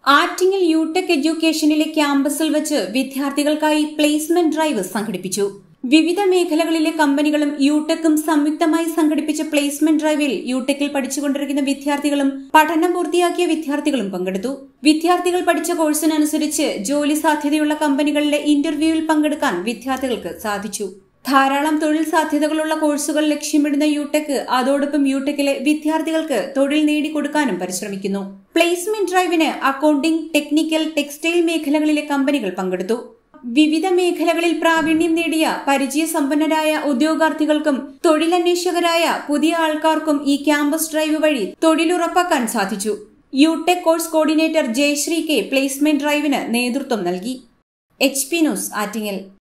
Attingal Utech എഡ്യൂക്കേഷനിലെ ക്യാമ്പസിൽ വെച്ച് വിദ്യാർത്ഥികൾക്കായി പ്ലേസ്മെന്റ് ഡ്രൈവ് സംഘടിപ്പിച്ചു വിവിധ മേഖലകളിലെ കമ്പനികളും യൂടെക്കും സംയുക്തമായി സംഘടിപ്പിച്ച പ്ലേസ്മെന്റ് ഡ്രൈവിൽ യൂടെക്കിൽ പഠിച്ചുകൊണ്ടിരിക്കുന്ന വിദ്യാർത്ഥികളും പഠനം പൂർത്തിയാക്കിയ വിദ്യാർത്ഥികളും പങ്കെടുത്തു വിദ്യാർത്ഥികൾ പഠിച്ച കോഴ്സിനനുസരിച്ച് ജോലി സാധ്യതയുള്ള കമ്പനികളിലെ ഇന്റർവ്യൂവിൽ പങ്കെടുക്കാൻ വിദ്യാർത്ഥികൾക്ക് സാധിച്ചു ധാരാളം തൊഴിൽ സാധ്യതകളുള്ള കോഴ്സുകൾ ലക്ഷ്യമിടുന്ന യൂടെക് അതോടൊപ്പം യൂടെക്കിലെ വിദ്യാർത്ഥികൾക്ക് തൊഴിൽ നേടിക്കൊടുക്കാനും പരിശ്രമിക്കുന്നു പ്ലേസ്മെന്റ് ഡ്രൈവിന് അക്കൌണ്ടിംഗ് ടെക്നിക്കൽ ടെക്സ്റ്റൈൽ മേഖലകളിലെ കമ്പനികൾ പങ്കെടുത്തു വിവിധ മേഖലകളിൽ പ്രാവീണ്യം നേടിയ പരിചയസമ്പന്നരായ ഉദ്യോഗാർത്ഥികൾക്കും തൊഴിലന്വേഷകരായ പുതിയ ആൾക്കാർക്കും ഈ ക്യാമ്പസ് ഡ്രൈവ് വഴി തൊഴിലുറപ്പാക്കാൻ സാധിച്ചു യൂടെക് course coordinator Jayashree K placement ഡ്രൈവിന് നേതൃത്വം നൽകി എച്ച് പി ന്യൂസ് ആറ്റിങ്ങൽ